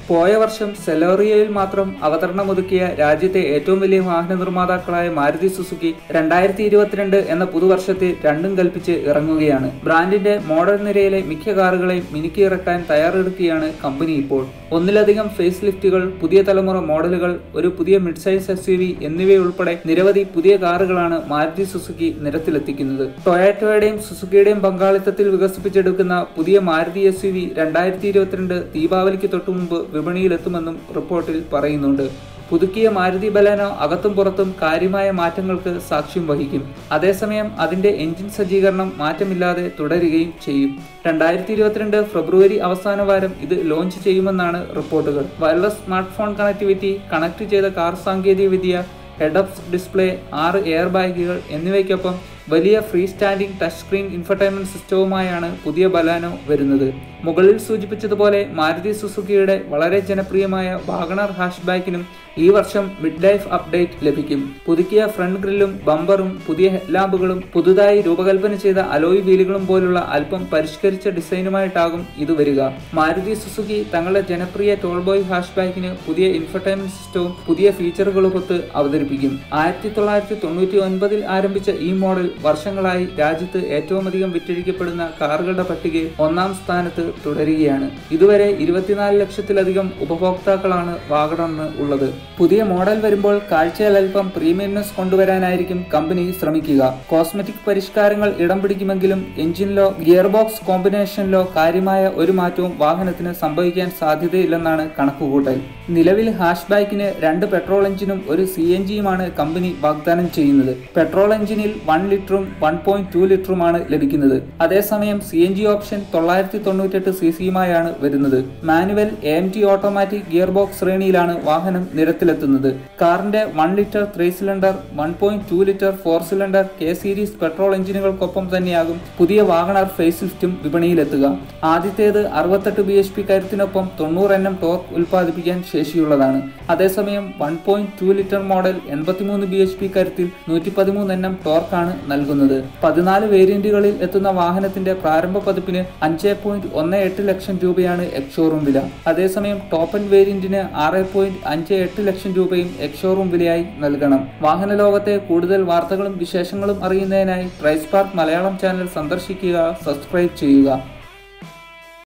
പോയ വർഷം സെലോറിയയിൽ മാത്രം അവതരണമൊതുക്കിയ രാജ്യത്തെ ഏറ്റവും വലിയ വാഹന നിർമ്മാതാക്കളായ മാരുതി സുസുക്കി രണ്ടായിരത്തി ഇരുപത്തിരണ്ട് എന്ന പുതുവർഷത്തിൽ രണ്ടും കൽപ്പിച്ച് ഇറങ്ങുകയാണ് ബ്രാൻഡിന്റെ മോഡൽ നിരയിലെ മിക്ക കാറുകളെയും മിനുക്കി ഇറക്കാൻ തയ്യാറെടുക്കുകയാണ് കമ്പനി ഇപ്പോൾ ഒന്നിലധികം ഫേസ് ലിഫ്റ്റുകൾ പുതിയ തലമുറ മോഡലുകൾ ഒരു പുതിയ mid size S U V എന്നിവയുൾപ്പെടെ നിരവധി പുതിയ കാറുകളാണ് മാരുതി സുസുക്കി നിരത്തിലെത്തിക്കുന്നത് ടൊയാറ്റോയുടെയും സുസുക്കിയുടെയും പങ്കാളിത്തത്തിൽ വികസിപ്പിച്ചെടുക്കുന്ന പുതിയ മാരുതി എസ് യു വി രണ്ടായിരത്തി ഇരുപത്തിരണ്ട് ദീപാവലിക്ക് തൊട്ടു മുമ്പ് വിപണിയിലെത്തുമെന്നും റിപ്പോർട്ടിൽ പറയുന്നുണ്ട് പുതുക്കിയ മാരുതി ബലാനോ അകത്തും പുറത്തും കാര്യമായ മാറ്റങ്ങൾക്ക് സാക്ഷ്യം വഹിക്കും അതേസമയം അതിന്റെ എഞ്ചിൻ സജ്ജീകരണം മാറ്റമില്ലാതെ തുടരുകയും ചെയ്യും രണ്ടായിരത്തി ഇരുപത്തിരണ്ട് ഫെബ്രുവരി അവസാന വാരം ഇത് ലോഞ്ച് ചെയ്യുമെന്നാണ് റിപ്പോർട്ടുകൾ wireless smart phone connectivity connect ചെയ്ത കാർ സാങ്കേതികവിദ്യ ഹെഡ് അപ്പ് ഡിസ്പ്ലേ ആറ് എയർ ബാഗുകൾ എന്നിവയ്ക്കൊപ്പം വലിയ free standing touch screen infotainment സിസ്റ്റവുമായാണ് പുതിയ ബലാനോ വരുന്നത് മുകളിൽ സൂചിപ്പിച്ചതുപോലെ മാരുതി സുസുക്കിയുടെ വളരെ ജനപ്രിയമായ വാഗണർ ഹാഷ്ബാക്കിനും ഈ വർഷം മിഡ് ലൈഫ് അപ്ഡേറ്റ് ലഭിക്കും പുതുക്കിയ ഫ്രണ്ട് ഗ്രില്ലും ബമ്പറും പുതിയ ഹെഡ്ലാമ്പുകളും പുതുതായി രൂപകൽപ്പന ചെയ്ത അലോയ് വീലുകളും പോലുള്ള അല്പം പരിഷ്കരിച്ച ഡിസൈനുമായിട്ടാകും ഇത് വരിക മാരുതി സുസുക്കി തങ്ങളുടെ ജനപ്രിയ ടോൾബോയ് ഹാഷ്ബാക്കിന് പുതിയ ഇൻഫർടൈൻമെന്റ് സിസ്റ്റവും പുതിയ ഫീച്ചറുകളുമൊത്ത് അവതരിപ്പിക്കും ആയിരത്തി തൊള്ളായിരത്തി തൊണ്ണൂറ്റി ഒൻപതിൽ ആരംഭിച്ച ഈ മോഡൽ വർഷങ്ങളായി രാജ്യത്ത് ഏറ്റവും അധികം വിറ്റഴിക്കപ്പെടുന്ന കാറുകളുടെ പട്ടികയിൽ ഒന്നാം സ്ഥാനത്ത് തുടരുകയാണ് ഇതുവരെ ഇരുപത്തിനാല് ലക്ഷത്തിലധികം ഉപഭോക്താക്കളാണ് വാഗണറിന് ഉള്ളത് പുതിയ മോഡൽ വരുമ്പോൾ കാഴ്ചയിൽ അല്പം പ്രീമിയംനെസ് കൊണ്ടുവരാനായിരിക്കും കമ്പനി ശ്രമിക്കുക കോസ്മെറ്റിക് പരിഷ്കാരങ്ങൾ ഇടം പിടിക്കുമെങ്കിലും എഞ്ചിനിലോ ഗിയർ ബോക്സ് കോമ്പിനേഷനിലോ കാര്യമായ ഒരു മാറ്റവും വാഹനത്തിന് സംഭവിക്കാൻ സാധ്യതയില്ലെന്നാണ് കണക്കുകൂട്ടൽ നിലവിൽ ഹാഷ്ബാക്കിന് രണ്ട് പെട്രോൾ എഞ്ചിനും ഒരു സി എൻ ജിയുമാണ് കമ്പനി വാഗ്ദാനം ചെയ്യുന്നത് പെട്രോൾ എഞ്ചിനിൽ വൺ ലിറ്ററും വൺ പോയിന്റ് ടു ലിറ്ററുമാണ് ലഭിക്കുന്നത് അതേസമയം സി എൻ ജി ഓപ്ഷൻ തൊള്ളായിരത്തി തൊണ്ണൂറ്റെട്ട് സി സിയുമായാണ് വരുന്നത് manual A M T automatic gear box ശ്രേണിയിലാണ് വാഹനം നിരത്തിലെത്തുന്നത് കാറിന്റെ one litre three cylinder one point two litre four cylinder K series petrol എഞ്ചിനുകൾക്കൊപ്പം തന്നെയാകും പുതിയ വാഗണർ ഫേസ് ലിഫ്റ്റും വിപണിയിലെത്തുക ആദ്യത്തേത് അറുപത്തെട്ട് ബി എച്ച് പി കരുത്തിനൊപ്പം തൊണ്ണൂറ് എൻ എം ടോർക്ക് ഉൽപ്പാദിപ്പിക്കാൻ ശേഷിയുള്ളതാണ് അതേസമയം one point two litre model എൺപത്തിമൂന്ന് ബി എച്ച് പി കരുത്തിൽ നൂറ്റി പതിമൂന്ന് എൻ എം ടോർക്കാണ് നൽകുന്നത് പതിനാല് വേരിയന്റുകളിൽ എത്തുന്ന വാഹനത്തിന്റെ പ്രാരംഭ പതിപ്പിന് അഞ്ച് പോയിന്റ് ഒന്ന് എട്ട് ലക്ഷം രൂപയാണ് എക്സ്ഷോറൂം വില അതേസമയം ടോപ്പ് എൻ വേരിയന്റിന് ആറ് പോയിന്റ് അഞ്ച് എട്ട് ലക്ഷം രൂപയും എക്സ്ഷോറൂം വിലയായി നൽകണം വാഹന ലോകത്തെ കൂടുതൽ വാർത്തകളും വിശേഷങ്ങളും അറിയുന്നതിനായി ട്രൈസ്പാർക്ക് മലയാളം ചാനൽ സന്ദർശിക്കുക സബ്സ്ക്രൈബ് ചെയ്യുക